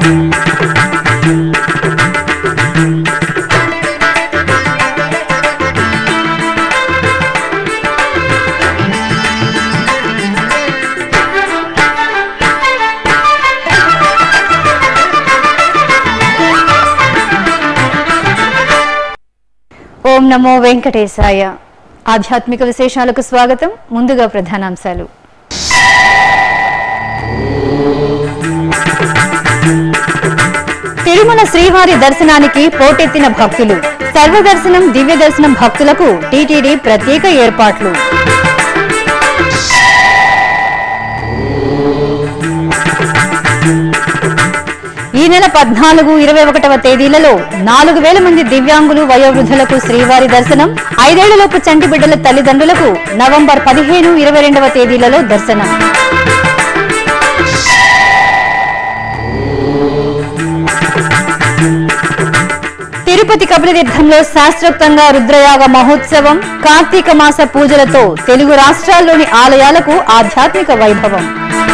ఓం నమో వెంకటేశాయ ఆధ్యాత్మిక విశేషాలకు స్వాగతం ముందుగా ప్రధానాంశాలు తిరుమల శ్రీవారి దర్శనానికి పోటెత్తిన భక్తులు సర్వదర్శనం దివ్య దర్శనం భక్తులకు టీటీడీ ప్రత్యేక ఏర్పాట్లు ఈ నెల పద్నాలుగు ఇరవై ఒకటవ తేదీలలో నాలుగు వేల మంది దివ్యాంగులు వయోవృద్ధులకు శ్రీవారి దర్శనం ఐదేళ్లలోపు చంటి బిడ్డల తల్లిదండ్రులకు నవంబర్ పదిహేను ఇరవై రెండవ తేదీలలో దర్శనం తిరుపతి కపిలతీర్థంలో శాస్త్రోక్తంగా రుద్రయాగ మహోత్సవం కార్తీక మాస పూజలతో తెలుగు రాష్ట్రాల్లోని ఆలయాలకు ఆధ్యాత్మిక వైభవం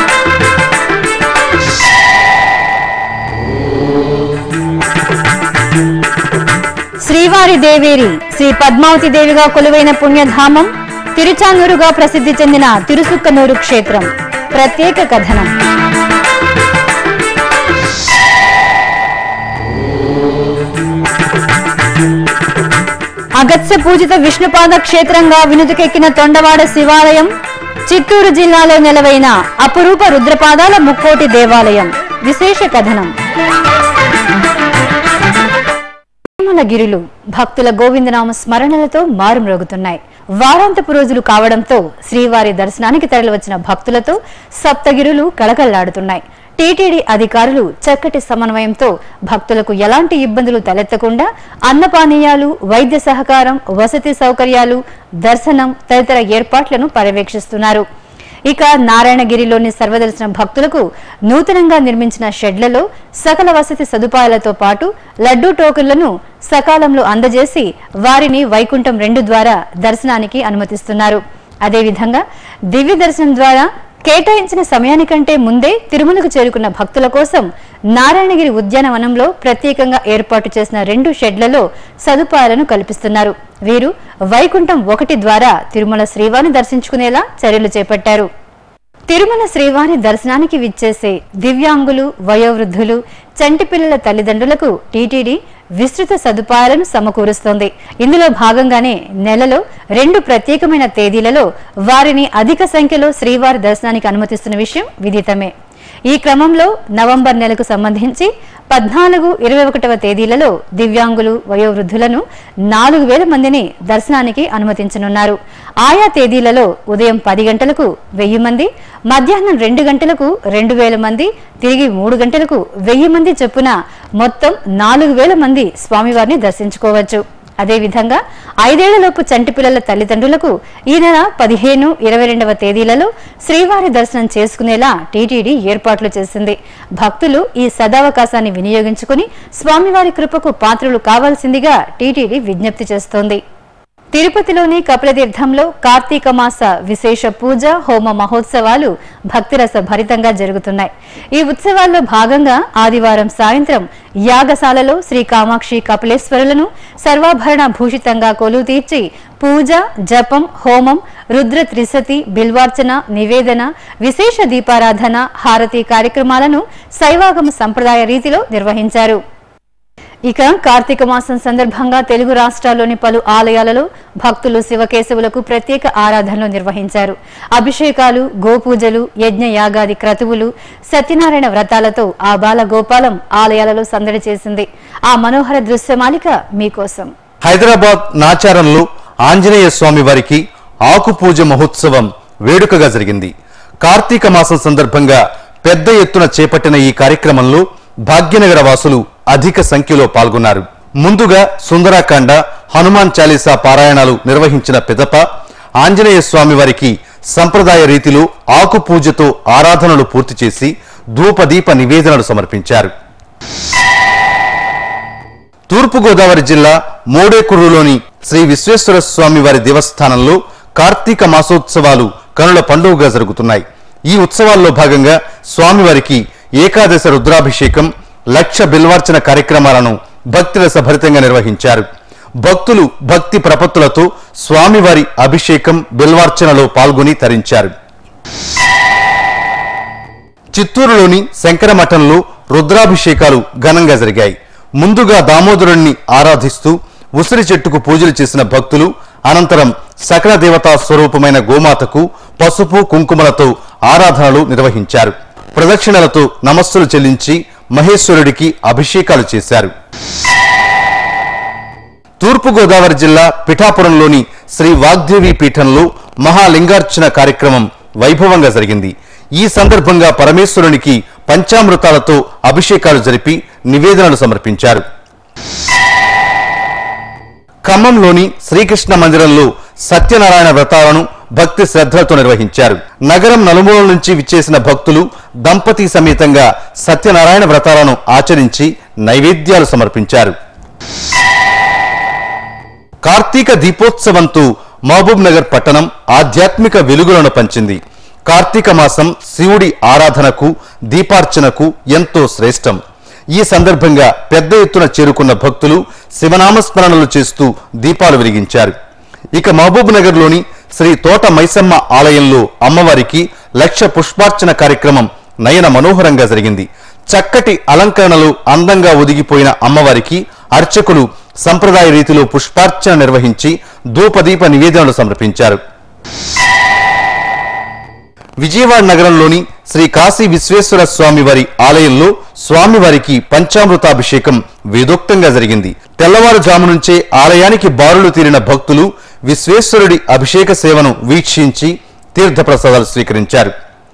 శ్రీవారి దేవేరి శ్రీ పద్మావతి దేవిగా కొలువైన పుణ్యధామం తిరుచానూరుగా ప్రసిద్ధి చెందిన తిరుసుక్కనూరు క్షేత్రం ప్రత్యేక కథనం అగత్య పూజిత విష్ణుపాద క్షేత్రంగా వినుతికెక్కిన తొండవాడ శివాలయం చిత్తూరు జిల్లాలో నెలవైన అపురూప రుద్రపాదాల ముక్కోటి దేవాలయం విశేష కథనం తిరుమల గిరులు భక్తుల గోవిందనామ స్మరణలతో మారుమ్రోగుతున్నాయి వారాంతపు రోజులు కావడంతో శ్రీవారి దర్శనానికి తరలివచ్చిన భక్తులతో సప్తగిరులు కళకళ్లాడుతున్నాయి టీటీడీ అధికారులు చక్కటి సమన్వయంతో భక్తులకు ఎలాంటి ఇబ్బందులు తలెత్తకుండా అన్నపానీయాలు వైద్య సహకారం వసతి సౌకర్యాలు దర్శనం తదితర ఏర్పాట్లను పర్యవేక్షిస్తున్నారు ఇక నారాయణగిరిలోని సర్వదర్శన భక్తులకు నూతనంగా నిర్మించిన షెడ్లలో సకల వసతి సదుపాయాలతో పాటు లడ్డూ టోకెన్లను సకాలంలో అందజేసి వారిని వైకుంఠం రెండు ద్వారా దర్శనానికి అనుమతిస్తున్నారు అదేవిధంగా దివ్య దర్శనం ద్వారా కేటాయించిన సమయానికంటే ముందే తిరుమలకు చేరుకున్న భక్తుల కోసం నారాయణగిరి ఉద్యానవనంలో ప్రత్యేకంగా ఏర్పాటు చేసిన రెండు షెడ్లలో సదుపాయాలను కల్పిస్తున్నారు వీరు వైకుంఠం ఒకటి ద్వారా తిరుమల శ్రీవారిని దర్శించుకునేలా చర్యలు చేపట్టారు తిరుమల శ్రీవారి దర్శనానికి విచ్చేసే దివ్యాంగులు వయోవృద్ధులు చంటి పిల్లల తల్లిదండ్రులకు టీటీడీ విస్తృత సదుపాయాలను సమకూరుస్తోంది ఇందులో భాగంగానే నెలలో రెండు ప్రత్యేకమైన తేదీలలో వారిని అధిక సంఖ్యలో శ్రీవారి దర్శనానికి అనుమతిస్తున్న విషయం విదితమే ఈ క్రమంలో నవంబర్ నెలకు సంబంధించి పద్నాలుగు ఇరవై ఒకటవ తేదీలలో దివ్యాంగులు వయోవృద్ధులను నాలుగు వేల మందిని దర్శనానికి అనుమతించనున్నారు ఆయా తేదీలలో ఉదయం పది గంటలకు వెయ్యి మంది మధ్యాహ్నం రెండు గంటలకు రెండు వేల మంది తిరిగి మూడు గంటలకు వెయ్యి మంది చొప్పున మొత్తం నాలుగు వేల మంది స్వామివారిని దర్శించుకోవచ్చు అదేవిధంగా ఐదేళ్లలోపు చంటి పిల్లల తల్లిదండ్రులకు ఈ నెల పదిహేను ఇరవై రెండవ తేదీలలో శ్రీవారి దర్శనం చేసుకునేలా టీటీడీ ఏర్పాట్లు చేసింది భక్తులు ఈ సదావకాశాన్ని వినియోగించుకుని స్వామివారి కృపకు పాత్రలు కావాల్సిందిగా టీటీడీ విజ్ఞప్తి చేస్తోంది తిరుపతిలోని కపిలతీర్థంలో కార్తీక మాస విశేష పూజ హోమ మహోత్సవాలు భక్తిరస భరితంగా జరుగుతున్నాయి ఈ ఉత్సవాల్లో భాగంగా ఆదివారం సాయంత్రం యాగశాలలో శ్రీ కామాక్షి కపిలేశ్వరులను సర్వాభరణ భూషితంగా కొలువు తీర్చి పూజ జపం హోమం రుద్ర త్రిశతి బిల్వార్చన నివేదన విశేష దీపారాధన హారతి కార్యక్రమాలను శైవాగమ సంప్రదాయ రీతిలో నిర్వహించారు ఇక కార్తీక మాసం సందర్భంగా తెలుగు రాష్ట్రాల్లోని పలు ఆలయాలలో భక్తులు శివకేశవులకు ప్రత్యేక ఆరాధనలు నిర్వహించారు అభిషేకాలు గోపూజలు యజ్ఞ యాగాది క్రతువులు సత్యనారాయణ వ్రతాలతో ఆ బాల గోపాలం ఆలయాలలో సందడి చేసింది ఆ మనోహర దృశ్యమాలిక మీకోసం హైదరాబాద్ నాచారంలో ఆంజనేయ స్వామి వారికి ఆకు పూజ మహోత్సవం వేడుకగా జరిగింది కార్తీక మాసం సందర్భంగా పెద్ద ఎత్తున చేపట్టిన ఈ కార్యక్రమంలో భాగ్యనగర వాసులు అధిక సంఖ్యలో పాల్గొన్నారు ముందుగా సుందరాకాండ హనుమాన్ చాలీసా పారాయణాలు నిర్వహించిన పిదప ఆంజనేయ స్వామి వారికి సంప్రదాయ రీతిలో ఆకు పూజతో ఆరాధనలు పూర్తి చేసి ధూపదీప నివేదనలు సమర్పించారు తూర్పుగోదావరి జిల్లా మోడేకుర్రులోని శ్రీ విశ్వేశ్వర స్వామి వారి దేవస్థానంలో కార్తీక మాసోత్సవాలు కనుల పండుగగా జరుగుతున్నాయి ఈ ఉత్సవాల్లో భాగంగా స్వామివారికి ఏకాదశ రుద్రాభిషేకం లక్ష బిల్వార్చన కార్యక్రమాలను భక్తిరస భరితంగా నిర్వహించారు భక్తులు భక్తి ప్రపత్తులతో స్వామివారి అభిషేకం బిల్వార్చనలో పాల్గొని తరించారు చిత్తూరులోని శంకర మఠంలో రుద్రాభిషేకాలు ఘనంగా జరిగాయి ముందుగా దామోదరుణ్ణి ఆరాధిస్తూ ఉసిరి చెట్టుకు పూజలు చేసిన భక్తులు అనంతరం సకల దేవతా స్వరూపమైన గోమాతకు పసుపు కుంకుమలతో ఆరాధనలు నిర్వహించారు ప్రదక్షిణలతో నమస్సులు చెల్లించి మహేశ్వరుడికి అభిషేకాలు చేశారు తూర్పుగోదావరి జిల్లా పిఠాపురంలోని శ్రీ వాగ్దేవి పీఠంలో మహాలింగార్చన కార్యక్రమం వైభవంగా జరిగింది ఈ సందర్భంగా పరమేశ్వరునికి పంచామృతాలతో అభిషేకాలు జరిపి నివేదనలు సమర్పించారు ఖమ్మంలోని శ్రీకృష్ణ మందిరంలో సత్యనారాయణ వ్రతాలను భక్తి శ్రద్ధలతో నిర్వహించారు నగరం నలుమూలల నుంచి విచ్చేసిన భక్తులు దంపతి సమేతంగా సత్యనారాయణ వ్రతాలను ఆచరించి నైవేద్యాలు సమర్పించారు కార్తీక దీపోత్సవంతో మహబూబ్ నగర్ పట్టణం ఆధ్యాత్మిక వెలుగులను పంచింది కార్తీక మాసం శివుడి ఆరాధనకు దీపార్చనకు ఎంతో శ్రేష్టం ఈ సందర్భంగా పెద్ద ఎత్తున చేరుకున్న భక్తులు శివనామస్మరణలు చేస్తూ దీపాలు వెలిగించారు ఇక మహబూబ్ నగర్లోని శ్రీ తోట మైసమ్మ ఆలయంలో అమ్మవారికి లక్ష పుష్పార్చన కార్యక్రమం నయన మనోహరంగా జరిగింది చక్కటి అలంకరణలు అందంగా ఒదిగిపోయిన అమ్మవారికి అర్చకులు సంప్రదాయ రీతిలో పుష్పార్చన నిర్వహించి ధూపదీప నివేదనలు సమర్పించారు విజయవాడ నగరంలోని శ్రీ కాశీ విశ్వేశ్వర స్వామి వారి ఆలయంలో స్వామివారికి పంచామృతాభిషేకం వేదోక్తంగా జరిగింది తెల్లవారుజాము నుంచే ఆలయానికి బారులు తీరిన భక్తులు విశ్వేశ్వరుడి అభిషేక సేవను వీక్షించి తీర్థప్రసాదాలు స్వీకరించారు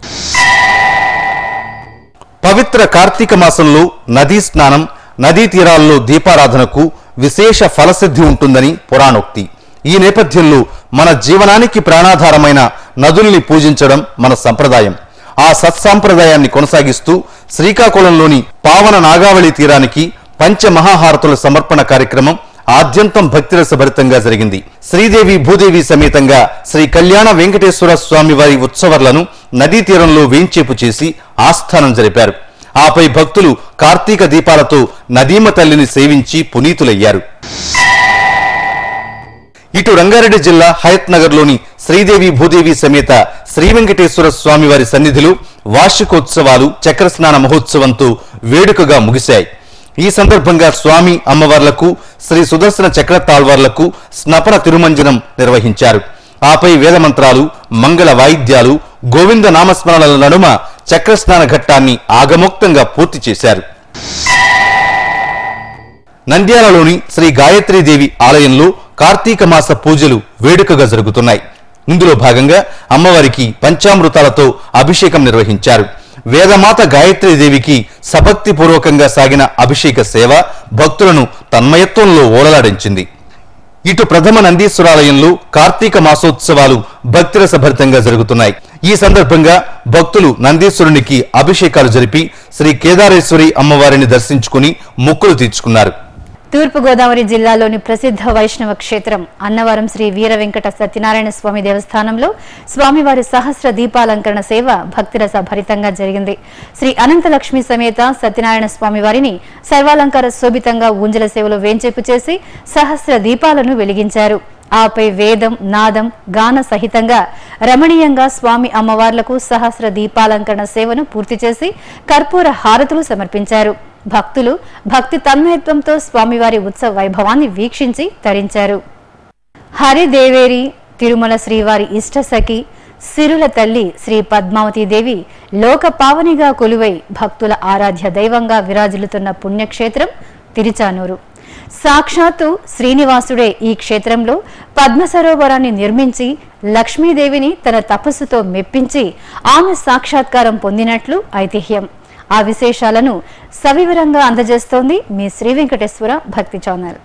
పవిత్ర కార్తీక మాసంలో నదీ స్నానం నదీ తీరాల్లో దీపారాధనకు విశేష ఫలసిద్ధి ఉంటుందని పురాణోక్తి ఈ నేపథ్యంలో మన జీవనానికి ప్రాణాధారమైన నదుల్ని పూజించడం మన సంప్రదాయం ఆ సత్సాంప్రదాయాన్ని కొనసాగిస్తూ శ్రీకాకుళంలోని పావన నాగావళి తీరానికి పంచమహాహారతుల సమర్పణ కార్యక్రమం ఆద్యంతం భక్తిరసభరితంగా జరిగింది శ్రీదేవి భూదేవి సమేతంగా శ్రీ కళ్యాణ వెంకటేశ్వర స్వామి వారి ఉత్సవాలను నదీ తీరంలో వేంచేపు చేసి ఆస్థానం జరిపారు ఆపై భక్తులు కార్తీక దీపాలతో నదీమ తల్లిని సేవించి పునీతులయ్యారు ఇటు రంగారెడ్డి జిల్లా హయత్ నగర్లోని శ్రీదేవి భూదేవి సమేత శ్రీ వెంకటేశ్వర స్వామి వారి సన్నిధిలో వార్షికోత్సవాలు చక్ర స్నాన మహోత్సవంతో వేడుకగా ముగిశాయి ఈ సందర్భంగా స్వామి అమ్మవార్లకు శ్రీ సుదర్శన చక్ర తాళ్వార్లకు స్నపన తిరుమంజనం నిర్వహించారు ఆపై వేదమంత్రాలు మంగళ వాయిద్యాలు గోవింద నామస్మరణల నడుమ చక్రస్నాన ఘట్టాన్ని ఆగమోక్తంగా పూర్తి చేశారు నంద్యాలలోని శ్రీ గాయత్రీదేవి ఆలయంలో కార్తీక మాస పూజలు వేడుకగా జరుగుతున్నాయి ఇందులో భాగంగా అమ్మవారికి పంచామృతాలతో అభిషేకం నిర్వహించారు వేదమాత గాయత్రీదేవికి సభక్తి పూర్వకంగా సాగిన అభిషేక సేవ భక్తులను తన్మయత్వంలో ఓలలాడించింది ఇటు ప్రథమ నందీశ్వరాలయంలో కార్తీక మాసోత్సవాలు భక్తిరస భరితంగా జరుగుతున్నాయి ఈ సందర్భంగా భక్తులు నందీశ్వరునికి అభిషేకాలు జరిపి శ్రీ కేదారేశ్వరి అమ్మవారిని దర్శించుకుని మొక్కులు తీర్చుకున్నారు తూర్పుగోదావరి జిల్లాలోని ప్రసిద్ధ వైష్ణవ క్షేత్రం అన్నవరం శ్రీ వీర వెంకట సత్యనారాయణ స్వామి దేవస్థానంలో స్వామివారి సహస్ర దీపాలంకరణ సేవ భక్తిరస భరితంగా జరిగింది శ్రీ అనంతలక్ష్మి సమేత సత్యనారాయణ స్వామి వారిని సర్వాలంకార శోభితంగా ఊంజల సేవలో వేంచేపు చేసి సహస్ర దీపాలను వెలిగించారు ఆపై వేదం నాదం గాన సహితంగా రమణీయంగా స్వామి అమ్మవార్లకు సహస్ర దీపాలంకరణ సేవను పూర్తి చేసి కర్పూర హారతులు సమర్పించారు భక్తులు భక్తి తన్మయత్వంతో స్వామివారి ఉత్సవ వైభవాన్ని వీక్షించి తరించారు హరిదేవేరి తిరుమల శ్రీవారి ఇష్టసఖి సిరుల తల్లి శ్రీ పద్మావతి దేవి లోక పావనిగా కొలువై భక్తుల ఆరాధ్య దైవంగా విరాజిల్లుతున్న పుణ్యక్షేత్రం తిరుచానూరు సాక్షాత్తు శ్రీనివాసుడే ఈ క్షేత్రంలో పద్మ సరోవరాన్ని నిర్మించి లక్ష్మీదేవిని తన తపస్సుతో మెప్పించి ఆమె సాక్షాత్కారం పొందినట్లు ఐతిహ్యం ఆ విశేషాలను సవివరంగా అందజేస్తోంది మీ శ్రీ వెంకటేశ్వర భక్తి ఛానల్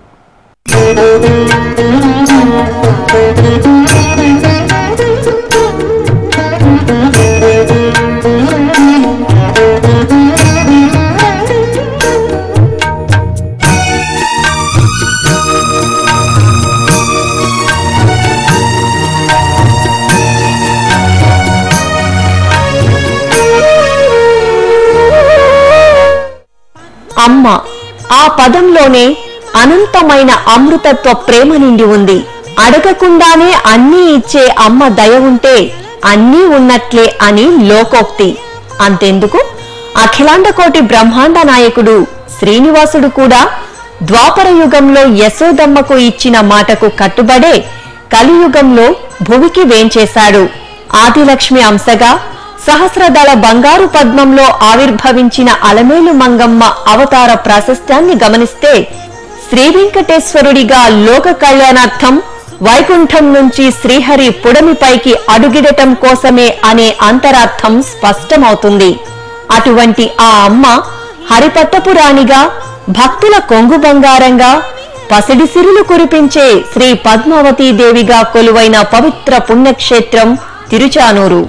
అమ్మ ఆ పదంలోనే అనంతమైన అమృతత్వ ప్రేమ నిండి ఉంది అడగకుండానే అన్నీ ఇచ్చే అమ్మ దయ ఉంటే అన్నీ ఉన్నట్లే అని లోకోక్తి అంతెందుకు అఖిలాండకోటి బ్రహ్మాండ నాయకుడు శ్రీనివాసుడు కూడా ద్వాపర యుగంలో యశోదమ్మకు ఇచ్చిన మాటకు కట్టుబడే కలియుగంలో భువికి వేంచేశాడు ఆదిలక్ష్మి అంశగా సహస్రదళ బంగారు పద్మంలో ఆవిర్భవించిన అలమేలు మంగమ్మ అవతార ప్రాశస్త్యాన్ని గమనిస్తే శ్రీ వెంకటేశ్వరుడిగా లోక కళ్యాణార్థం వైకుంఠం నుంచి శ్రీహరి పుడమిపైకి అడుగిడటం కోసమే అనే అంతరార్థం స్పష్టమవుతుంది అటువంటి ఆ అమ్మ హరిపట్టపురాణిగా భక్తుల కొంగు బంగారంగా పసిడి సిరులు కురిపించే శ్రీ పద్మావతీ దేవిగా కొలువైన పవిత్ర పుణ్యక్షేత్రం తిరుచానూరు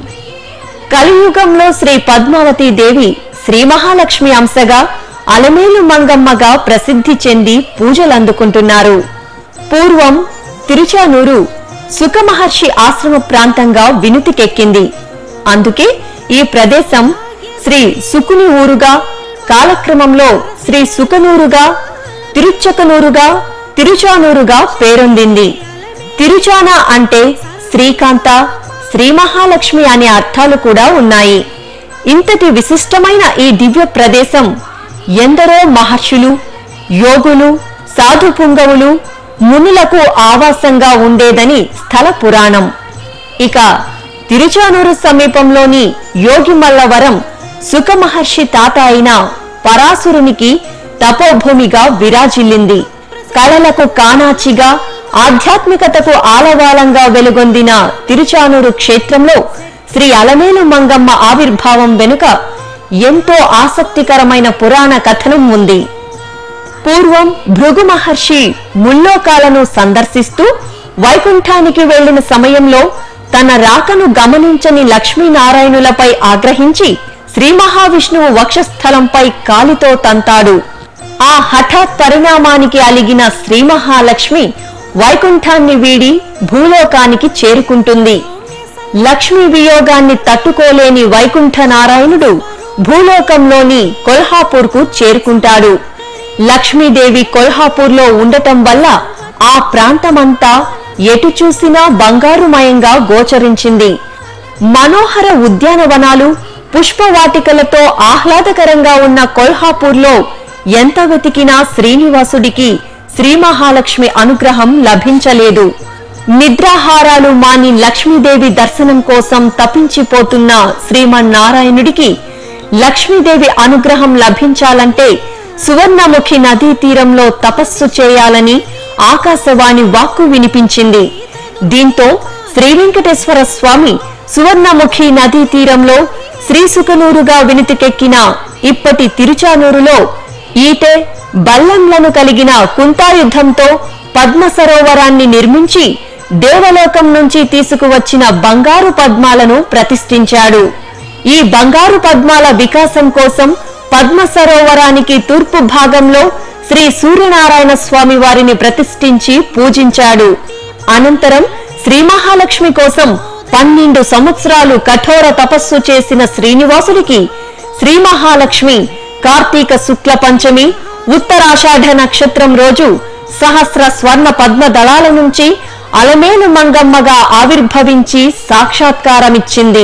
కలియుగంలో శ్రీ పద్మావతీ దేవి శ్రీ మహాలక్ష్మి అంశగా అలమేలు మంగమ్మగా ప్రసిద్ధి చెంది పూజలందుకుంటున్నారు పూర్వం తిరుచానూరు సుఖమహర్షి ఆశ్రమ ప్రాంతంగా వినుతికెక్కింది అందుకే ఈ ప్రదేశం శ్రీ సుకుని ఊరుగా కాలక్రమంలో శ్రీ సుకనూరుగా తిరుచకనూరుగా తిరుచానూరుగా పేరొందింది తిరుచాన అంటే శ్రీకాంత శ్రీ మహాలక్ష్మి అనే అర్థాలు కూడా ఉన్నాయి ఇంతటి విశిష్టమైన ఈ దివ్య ప్రదేశం ఎందరో మహర్షులు యోగులు సాధు పుంగవులు మునులకు ఆవాసంగా ఉండేదని స్థల పురాణం ఇక తిరుచానూరు సమీపంలోని యోగిమల్లవరం సుఖమహర్షి తాత అయిన పరాసురునికి తపోభూమిగా విరాజిల్లింది కళలకు కానాచిగా ఆధ్యాత్మికతకు ఆలవాలంగా వెలుగొందిన తిరుచానూరు క్షేత్రంలో శ్రీ అలమేలు మంగమ్మ ఆవిర్భావం వెనుక ఎంతో ఆసక్తికరమైన పురాణ కథనం ఉంది పూర్వం భృగు మహర్షి ముల్లోకాలను సందర్శిస్తూ వైకుంఠానికి వెళ్లిన సమయంలో తన రాకను గమనించని లక్ష్మీనారాయణులపై ఆగ్రహించి శ్రీ మహావిష్ణువు వక్షస్థలంపై కాలితో తంతాడు ఆ హఠాత్ పరిణామానికి అలిగిన శ్రీ మహాలక్ష్మి వైకుంఠాన్ని వీడి భూలోకానికి చేరుకుంటుంది లక్ష్మీ వియోగాన్ని తట్టుకోలేని వైకుంఠ నారాయణుడు భూలోకంలోని కొల్హాపూర్కు చేరుకుంటాడు లక్ష్మీదేవి కొల్హాపూర్లో ఉండటం వల్ల ఆ ప్రాంతమంతా ఎటు చూసినా బంగారుమయంగా గోచరించింది మనోహర ఉద్యానవనాలు పుష్పవాటికలతో ఆహ్లాదకరంగా ఉన్న కొల్హాపూర్లో ఎంత వెతికినా శ్రీనివాసుడికి శ్రీ మహాలక్ష్మి అనుగ్రహం లభించలేదు నిద్రాహారాలు మాని లక్ష్మీదేవి దర్శనం కోసం తపించిపోతున్న శ్రీమన్నారాయణుడికి లక్ష్మీదేవి అనుగ్రహం లభించాలంటే సువర్ణముఖి నదీ తీరంలో తపస్సు చేయాలని ఆకాశవాణి వాక్కు వినిపించింది దీంతో శ్రీ వెంకటేశ్వర స్వామి సువర్ణముఖి నదీ తీరంలో శ్రీసుకనూరుగా వినితికెక్కిన ఇప్పటి తిరుచానూరులో ఈటె బల్లంలను కలిగిన కుంతాయుద్ధంతో పద్మ సరోవరాన్ని నిర్మించి దేవలోకం నుంచి తీసుకువచ్చిన బంగారు పద్మాలను ప్రతిష్ఠించాడు ఈ బంగారు పద్మాల వికాసం కోసం పద్మ సరోవరానికి తూర్పు భాగంలో శ్రీ సూర్యనారాయణ స్వామి వారిని ప్రతిష్ఠించి పూజించాడు అనంతరం శ్రీ మహాలక్ష్మి కోసం పన్నెండు సంవత్సరాలు కఠోర తపస్సు చేసిన శ్రీనివాసుడికి శ్రీ మహాలక్ష్మి కార్తీక శుక్ల పంచమి ఉత్తరాషాఢ నక్షత్రం రోజు సహస్ర స్వర్ణ పద్మ దళాల నుంచి అలమేలు మంగమ్మగా ఆవిర్భవించి సాక్షాత్కారమిచ్చింది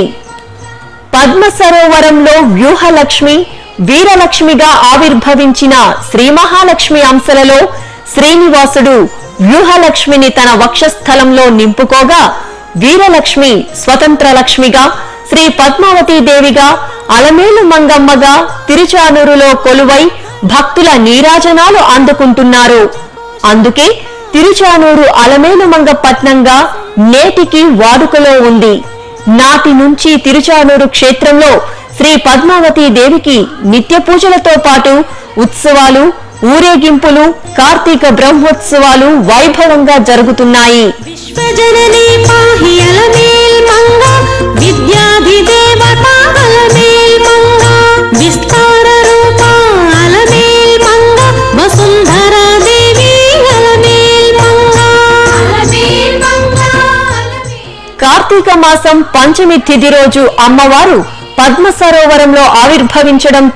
పద్మ సరోవరంలో వ్యూహలక్ష్మి వీరలక్ష్మిగా ఆవిర్భవించిన శ్రీ మహాలక్ష్మి అంశలలో శ్రీనివాసుడు వ్యూహలక్ష్మిని తన వక్షస్థలంలో నింపుకోగా వీరలక్ష్మి స్వతంత్ర లక్ష్మిగా శ్రీ పద్మావతీ దేవిగా అలమేలు మంగమ్మగా తిరుచానూరులో కొలువై భక్తుల నీరాజనాలు అందుకుంటున్నారు అందుకే తిరుచానూరు అలమేలు మంగ పట్నంగా నేటికి వాడుకలో ఉంది నాటి నుంచి తిరుచానూరు క్షేత్రంలో శ్రీ పద్మావతి దేవికి నిత్య పూజలతో పాటు ఉత్సవాలు ఊరేగింపులు కార్తీక బ్రహ్మోత్సవాలు వైభవంగా జరుగుతున్నాయి విశ్వజననీ పాహి అలమేల్ మంగ విద్యాధిదేవత అలమేల్ మంగ విస్తార రూప అలమేల్ మంగ వసుంధరా దేవి అలమేల్ మంగ అలమేల్ మంగ కార్తీక మాసం పంచమి తిథి రోజు అమ్మవారు పద్మ సరోవరంలో ఆవిర్భవించడంతో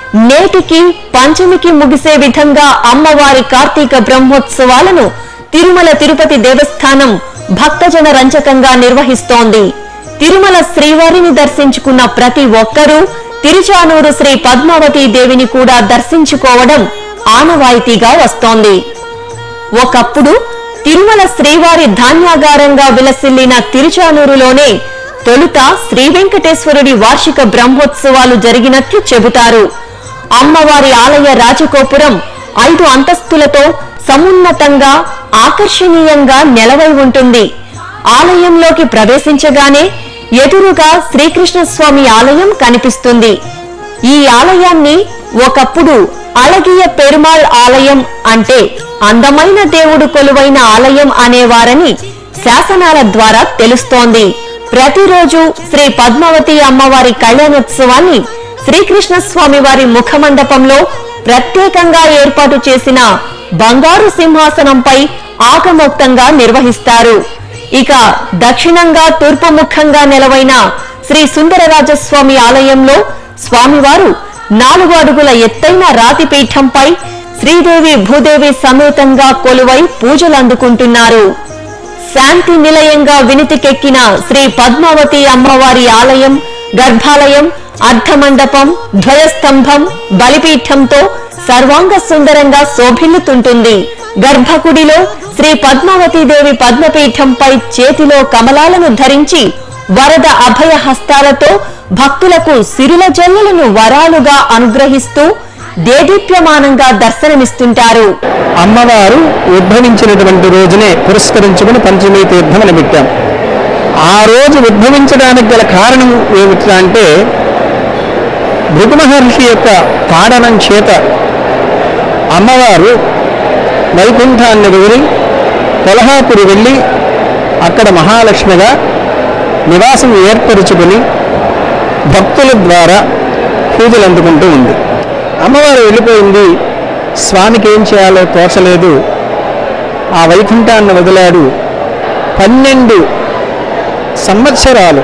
నేటికి పంచమికి ముగిసే విధంగా అమ్మవారి కార్తీక బ్రహ్మోత్సవాలను తిరుమల తిరుపతి దేవస్థానం భక్తజన రంజకంగా నిర్వహిస్తోంది తిరుమల శ్రీవారిని దర్శించుకున్న ప్రతి ఒక్కరూ తిరుచానూరు శ్రీ పద్మావతి దేవిని కూడా దర్శించుకోవడం ఆనవాయితీగా వస్తోంది ఒకప్పుడు తిరుమల శ్రీవారి ధాన్యాగారంగా విలసిల్లిన తిరుచానూరులోనే తొలుత శ్రీ వెంకటేశ్వరుడి వార్షిక బ్రహ్మోత్సవాలు జరిగినట్లు చెబుతారు అమ్మవారి ఆలయ రాజగోపురం ఐదు అంతస్తులతో సమున్నతంగా ఆకర్షణీయంగా నెలవై ఉంటుంది ఆలయంలోకి ప్రవేశించగానే ఎదురుగా శ్రీకృష్ణ స్వామి ఆలయం కనిపిస్తుంది ఈ ఆలయాన్ని ఒకప్పుడు అళగియ పెరుమాళ్ ఆలయం అంటే అందమైన దేవుడు కొలువైన ఆలయం అనేవారని శాసనాల ద్వారా తెలుస్తోంది ప్రతిరోజు శ్రీ పద్మావతి అమ్మవారి కళ్యాణోత్సవాన్ని శ్రీకృష్ణ స్వామి వారి ముఖమండపంలో ప్రత్యేకంగా ఏర్పాటు చేసిన బంగారు సింహాసనంపై ఆగమోక్తంగా నిర్వహిస్తారు ఇక దక్షిణంగా తూర్పు ముఖంగా నెలవైన శ్రీ సుందరరాజస్వామి ఆలయంలో స్వామివారు నాలుగు అడుగుల ఎత్తైన రాతి పీఠంపై శ్రీదేవి భూదేవి సమేతంగా కొలువై పూజలు అందుకుంటున్నారు శాంతి నిలయంగా వినితికెక్కిన శ్రీ పద్మావతి అమ్మవారి ఆలయం గర్భాలయం అర్ధమండపం ధ్వజస్తంభం బలిపీఠంతో సర్వాంగ సుందరంగా శోభిల్లుతుంటుంది గర్భగుడిలో శ్రీ పద్మావతి దేవి పద్మపీఠంపై చేతిలో కమలాలను ధరించి వరద అభయ హస్తాలతో భక్తులకు సిరుల జల్లులను వరాలుగా అనుగ్రహిస్తూ దేదీప్యమానంగా దర్శనమిస్తుంటారు అమ్మవారు ఉద్భవించినటువంటి రోజునే పురస్కరించుకుని పంచమీ తీర్థం అని పెట్టాం ఆ రోజు ఉద్భవించడానికి గల కారణం ఏమిటి అంటే భృగు మహర్షి యొక్క తాడనం చేత అమ్మవారు వైకుంఠాన్ని వదిలి కొల్హాపురి వెళ్ళి అక్కడ మహాలక్ష్మిగా నివాసం ఏర్పరుచుకుని భక్తుల ద్వారా పూజలు అందుకుంటూ ఉంది అమ్మవారు వెళ్ళిపోయింది స్వామికి ఏం చేయాలో తోచలేదు ఆ వైకుంఠాన్ని వదిలాడు పన్నెండు సంవత్సరాలు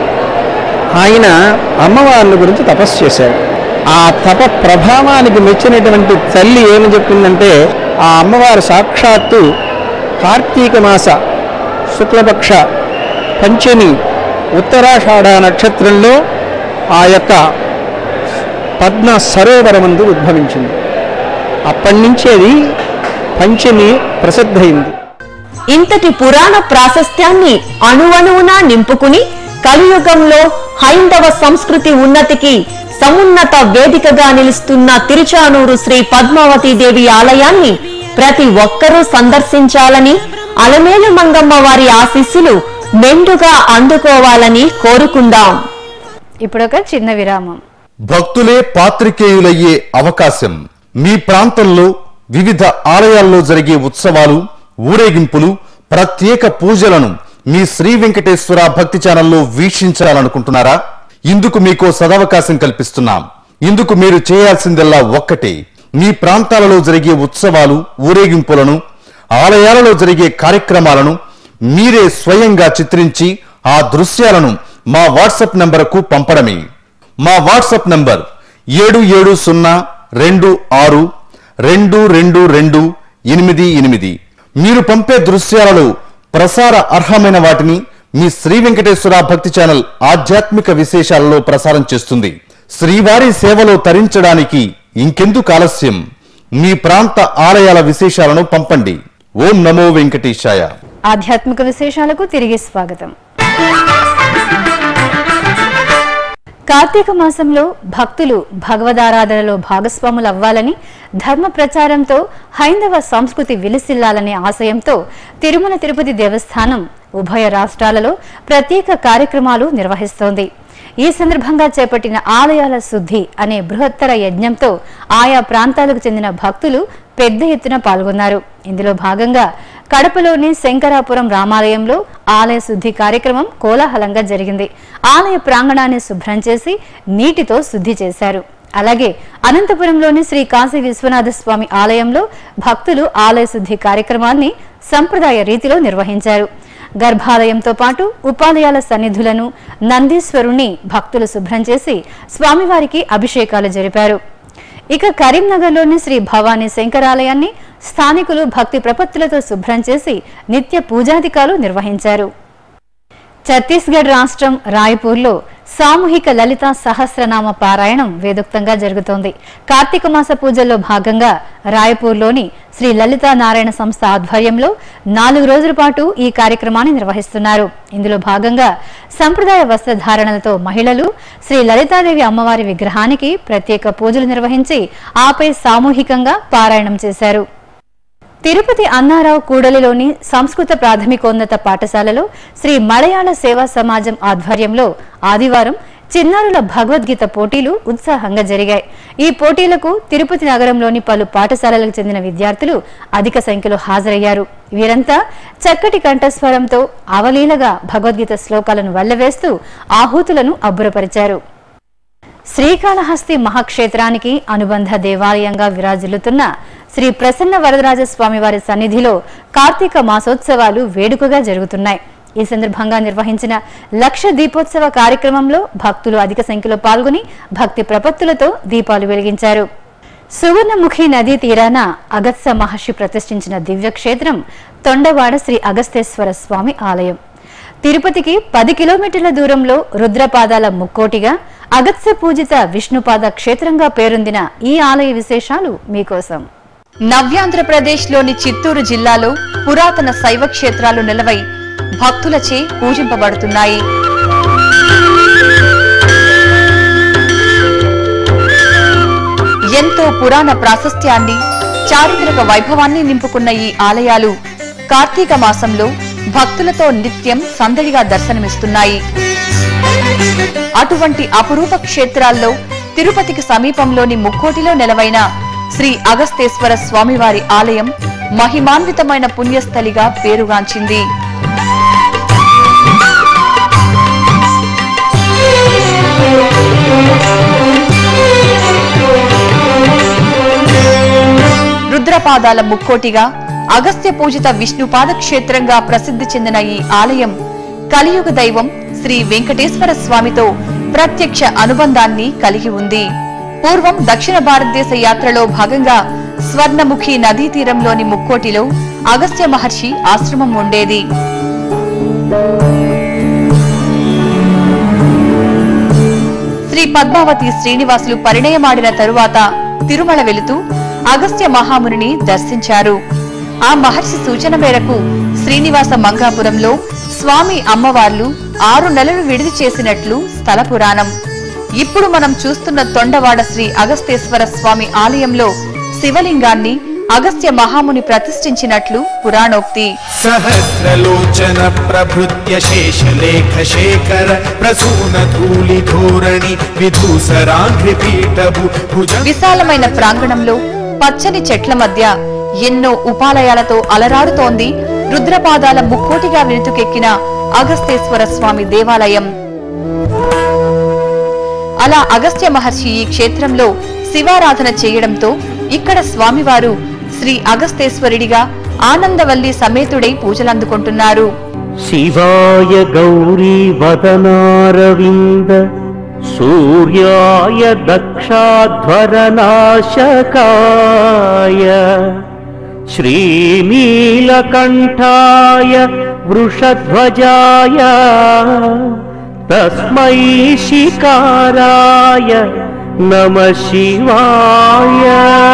ఆయన అమ్మవారిని గురించి తపస్సు చేశాడు ఆ తప ప్రభావానికి మెచ్చినటువంటి తల్లి ఏమి చెప్పిందంటే ఆ అమ్మవారు సాక్షాత్తు కార్తీక మాస శుక్లపక్ష పంచమి ఉత్తరాషాఢ నక్షత్రంలో ఆ యొక్క పద్మ సరోవరమందు ఉద్భవించింది అప్పటి నుంచి అది పంచమి ప్రసిద్ధయింది ఇంతటి పురాణ ప్రాశస్త్యాన్ని అణువణువునా నింపుకుని కలియుగంలో హైందవ సంస్కృతి ఉన్నతికి సమున్నత వేదికగా నిలుస్తున్న తిరుచానూరు శ్రీ పద్మావతి దేవి ఆలయాన్ని ప్రతి ఒక్కరూ సందర్శించాలని అలమేలు మంగమ్మ వారి ఆశీస్సులు మెండుగా అందుకోవాలని కోరుకుందాం ఇప్పుడొక చిన్న విరామం భక్తులే పాత్రికేయులయ్యే అవకాశం మీ ప్రాంతంలో వివిధ ఆలయాల్లో జరిగే ఉత్సవాలు ఊరేగింపులు ప్రత్యేక పూజలను మీ శ్రీ వెంకటేశ్వర భక్తి ఛానల్లో వీక్షించాలనుకుంటున్నారా ఇందుకు మీకో సదవకాశం కల్పిస్తున్నాం ఇందుకు మీరు చేయాల్సిందల్లా ఒక్కటే మీ ప్రాంతాలలో జరిగే ఉత్సవాలు ఊరేగింపులను ఆలయాలలో జరిగే కార్యక్రమాలను మీరే స్వయంగా చిత్రించి ఆ దృశ్యాలను మా వాట్సాప్ నంబరుకు పంపడమే మా వాట్సాప్ నంబర్ ఏడు ఏడు సున్నా రెండు ఆరు రెండు రెండు రెండు ఎనిమిది ఎనిమిది మీరు పంపే దృశ్యాలలో ప్రసార అర్హమైన వాటిని మీ శ్రీ వెంకటేశ్వర భక్తి ఛానల్ ఆధ్యాత్మిక విశేషాలలో ప్రసారం చేస్తుంది శ్రీవారి సేవలో తరించడానికి ఇంకెందుకు ఆలస్యం మీ ప్రాంత ఆలయాల విశేషాలను పంపండి ఓం నమో వెంకటేశాయ ఆధ్యాత్మిక విశేషాలకు తిరిగి స్వాగతం కార్తీక మాసంలో భక్తులు భగవదారాధనలో భాగస్వాములు అవ్వాలని ధర్మ ప్రచారంతో హైందవ సంస్కృతి విలసిల్లాలనే ఆశయంతో తిరుమల తిరుపతి దేవస్థానం ఉభయ రాష్ట్రాలలో ప్రత్యేక కార్యక్రమాలు నిర్వహిస్తోంది ఈ సందర్భంగా చేపట్టిన ఆలయాల శుద్ధి అనే బృహత్తర యజ్ఞంతో ఆయా ప్రాంతాలకు చెందిన భక్తులు పెద్ద ఎత్తున పాల్గొన్నారు ఇందులో భాగంగా కడపలోని శంకరాపురం రామాలయంలో ఆలయ శుద్ధి కార్యక్రమం కోలాహలంగా జరిగింది ఆలయ ప్రాంగణాన్ని శుభ్రం చేసి నీటితో శుద్ధి చేశారు అలాగే అనంతపురంలోని శ్రీ కాశీ విశ్వనాథ స్వామి ఆలయంలో భక్తులు ఆలయ శుద్ధి కార్యక్రమాన్ని సంప్రదాయ రీతిలో నిర్వహించారు గర్భాలయంతో పాటు ఉపాలయాల సన్నిధులను నందీశ్వరుణ్ణి భక్తులు శుభ్రం చేసి స్వామివారికి అభిషేకాలు జరిపారు ఇక కరీంనగర్లోని శ్రీ భవానీ శంకరాలయాన్ని స్థానికులు భక్తి ప్రపత్తులతో శుభ్రం చేసి నిత్య పూజాధికాలు నిర్వహించారు ఛత్తీస్గఢ్ రాష్ట్రం రాయ్పూర్లో సామూహిక లలిత సహస్రనామ పారాయణం వేదోక్తంగా జరుగుతోంది కార్తీక మాస పూజల్లో భాగంగా రాయ్పూర్లోని శ్రీ లలితా నారాయణ సంస్థ ఆధ్వర్యంలో నాలుగు రోజుల పాటు ఈ కార్యక్రమాన్ని నిర్వహిస్తున్నారు ఇందులో భాగంగా సంప్రదాయ వస్త్రధారణలతో మహిళలు శ్రీ లలితాదేవి అమ్మవారి విగ్రహానికి ప్రత్యేక పూజలు నిర్వహించి ఆపై సామూహికంగా పారాయణం చేశారు తిరుపతి అన్నారావు కూడలిలోని సంస్కృత ప్రాథమికోన్నత పాఠశాలలో శ్రీ మలయాళ సేవా సమాజం ఆధ్వర్యంలో ఆదివారం చిన్నారుల భగవద్గీత పోటీలు ఉత్సాహంగా జరిగాయి ఈ పోటీలకు తిరుపతి నగరంలోని పలు పాఠశాలలకు చెందిన విద్యార్థులు అధిక సంఖ్యలో హాజరయ్యారు వీరంతా చక్కటి కంఠస్వరంతో అవలీలగా భగవద్గీత శ్లోకాలను వల్లవేస్తూ ఆహూతులను అబ్బురపరిచారు శ్రీకాళహస్తి మహాక్షేత్రానికి అనుబంధ దేవాలయంగా విరాజిల్లుతున్న శ్రీ ప్రసన్న వరదరాజ స్వామివారి సన్నిధిలో కార్తీక మాసోత్సవాలు వేడుకగా జరుగుతున్నాయి ఈ సందర్భంగా నిర్వహించిన లక్ష దీపోత్సవ కార్యక్రమంలో భక్తులు అధిక సంఖ్యలో పాల్గొని భక్తి ప్రపత్తులతో దీపాలు వెలిగించారు సువర్ణముఖి నదీ తీరాన అగత్స మహర్షి ప్రతిష్ఠించిన దివ్యక్షేత్రం తొండవాడ శ్రీ అగస్తేశ్వర స్వామి ఆలయం తిరుపతికి పది కిలోమీటర్ల దూరంలో రుద్రపాదాల ముక్కోటిగా అగత్స పూజిత విష్ణుపాద క్షేత్రంగా పేరొందిన ఈ ఆలయ విశేషాలు మీకోసం నవ్యాంధ్రప్రదేశ్లోని చిత్తూరు జిల్లాలో పురాతన శైవ క్షేత్రాలు నిలవై భక్తులచే పూజింపబడుతున్నాయి ఎంతో పురాణ ప్రాశస్త్యాన్ని చారిత్రక వైభవాన్ని నింపుకున్న ఈ ఆలయాలు కార్తీక మాసంలో భక్తులతో నిత్యం సందడిగా దర్శనమిస్తున్నాయి అటువంటి అపురూప క్షేత్రాల్లో తిరుపతికి సమీపంలోని ముక్కోటిలో నెలవైన శ్రీ అగస్తేశ్వర స్వామివారి ఆలయం మహిమాన్వితమైన పుణ్యస్థలిగా పేరుగాంచింది రుద్రపాదాల ముక్కోటిగా అగస్త్య పూజిత విష్ణుపాద క్షేత్రంగా ప్రసిద్ధి చెందిన ఈ ఆలయం కలియుగ దైవం శ్రీ వెంకటేశ్వర స్వామితో ప్రత్యక్ష అనుబంధాన్ని కలిగి ఉంది పూర్వం దక్షిణ భారతదేశ యాత్రలో భాగంగా స్వర్ణముఖి నదీ తీరంలోని ముక్కోటిలో అగస్త్య మహర్షి ఆశ్రమం ఉండేది శ్రీ పద్మావతి శ్రీనివాసులు పరిణయమాడిన తరువాత తిరుమల వెళుతూ అగస్త్య మహామునిని దర్శించారు ఆ మహర్షి సూచన మేరకు శ్రీనివాస మంగాపురంలో స్వామి అమ్మవార్లు ఆరు నెలలు విడిది చేసినట్లు స్థల పురాణం ఇప్పుడు మనం చూస్తున్న తొండవాడ శ్రీ అగస్తేశ్వర స్వామి ఆలయంలో శివలింగాన్ని అగస్త్య మహాముని ప్రతిష్ఠించినట్లు పురాణోక్తి सहस्रलोचन प्रभृत्य शेषलेखशेखर प्रसून धूलिधोरणि विधूसराङ्घ्रिपीठभु भुज విశాలమైన ప్రాంగణంలో పచ్చని చెట్ల మధ్య ఎన్నో ఉపాలయాలతో అలరాడుతోంది రుద్రపాదాల ముక్కోటిగా వెనుతుకెక్కిన అగస్తేశ్వర స్వామి దేవాలయం అలా అగస్త్య మహర్షి ఈ క్షేత్రంలో శివారాధన చేయడంతో ఇక్కడ స్వామివారు శ్రీ అగస్తేశ్వరుడిగా ఆనందవల్లి సమేతుడై పూజలందుకుంటున్నారు शिवाय गौरीवदनारविन्द सूर्याय दक्षाध्वरनाशकाय श्रीनीलकण्ठाय वृषध्वजाय तस्मै शिकाराय नमः शिवाय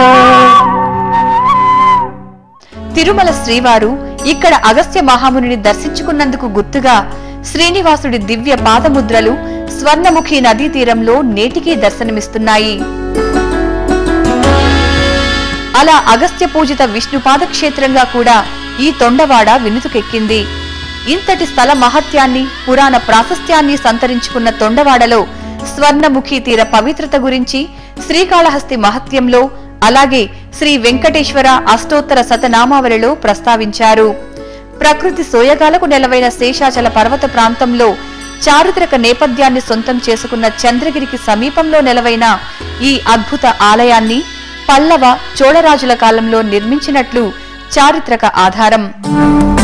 తిరుమల శ్రీవారు ఇక్కడ అగస్త్య మహామునిని దర్శించుకున్నందుకు గుర్తుగా శ్రీనివాసుడి దివ్య పాదముద్రలు స్వర్ణముఖి నదీ తీరంలో నేటికీ దర్శనమిస్తున్నాయి అలా అగస్త్య పూజిత విష్ణుపాద క్షేత్రంగా కూడా ఈ తొండవాడ వినుతుకెక్కింది ఇంతటి స్థల మహత్యాన్ని పురాణ ప్రాశస్త్యాన్ని సంతరించుకున్న తొండవాడలో స్వర్ణముఖి తీర పవిత్రత గురించి శ్రీకాళహస్తి మహత్యంలో అలాగే శ్రీ వెంకటేశ్వర అష్టోత్తర శతనామావళిలో ప్రస్తావించారు ప్రకృతి సోయగాలకు నెలవైన శేషాచల పర్వత ప్రాంతంలో చారిత్రక నేపథ్యాన్ని సొంతం చేసుకున్న చంద్రగిరికి సమీపంలో నెలవైన ఈ అద్భుత ఆలయాన్ని పల్లవ చోళరాజుల కాలంలో నిర్మించినట్లు చారిత్రక ఆధారం